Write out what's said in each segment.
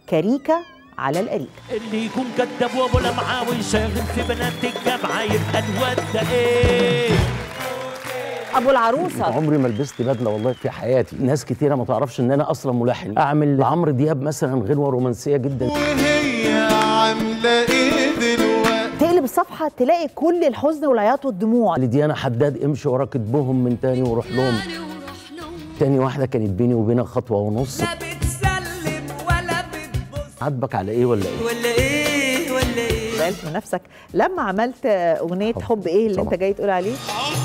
كاريكا على الأريكة اللي يكون كداب وابو لمعة ويشاغل في بنات الجامعة يبقى الواد ده ايه أبو العروسة عمري ما لبست بدله والله في حياتي ناس كتيره ما تعرفش ان انا اصلا ملحن اعمل لعمرو دياب مثلا غنوه رومانسيه جدا وهي عاملة ايه دلوقتي تقلب الصفحة تلاقي كل الحزن والعياط والدموع لديانا حداد امشي ورا كتبهم من تاني وروح لهم تاني واحده كانت بيني وبينها خطوه ونص لا بتسلم ولا بتبص عاتبك على ايه ولا ايه ولا ايه ولا ايه زعلت من نفسك لما عملت أغنية حب إيه اللي أنت طبعا. جاي تقول عليه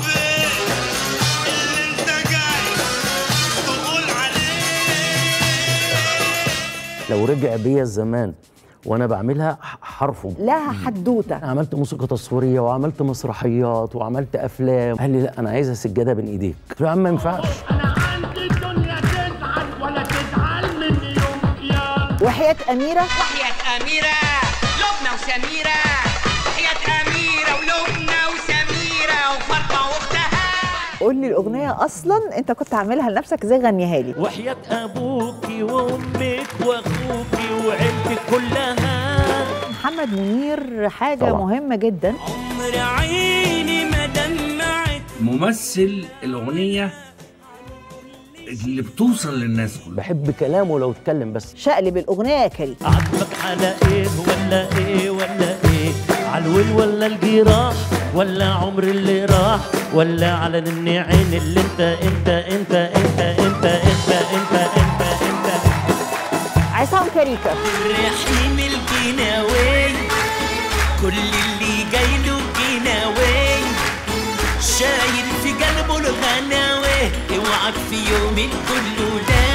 لو رجع بيا الزمان وانا بعملها ح- هرفض لها حدوتة عملت موسيقى تصويريه وعملت مسرحيات وعملت افلام قال لي لا انا عايزها سجاده بين ايديك قلت له يا عم ما ينفعش انا عندي الدنيا تزعل ولا تزعل مني يوم يا وحياة أميرة وحياة أميرة لبنى وسميرة وحياة أميرة ولبنى وسميرة وفاطمة وأختها قول لي الأغنية أصلا أنت كنت عاملها لنفسك إزاي غنيها لي وحياة أبوكي وأمك وأخوكي وعيلتك كلها محمد منير حاجة طبعا. مهمة جدا عمر عيني ما دمعت ممثل الأغنية اللي بتوصل للناس كلها بحب كلامه لو اتكلم بس شقلب الأغنية يا كريم عاتبك على ايه ولا ايه ولا ايه عالول ولا الجراح ولا عمر اللي راح ولا على النعين اللي انت انت انت انت انت انت انت انت انت عصام كاريكا رحيم الجناوي كل اللي جاي له جناوي شايل في قلبه الغناوي اوعك في يوم كله لا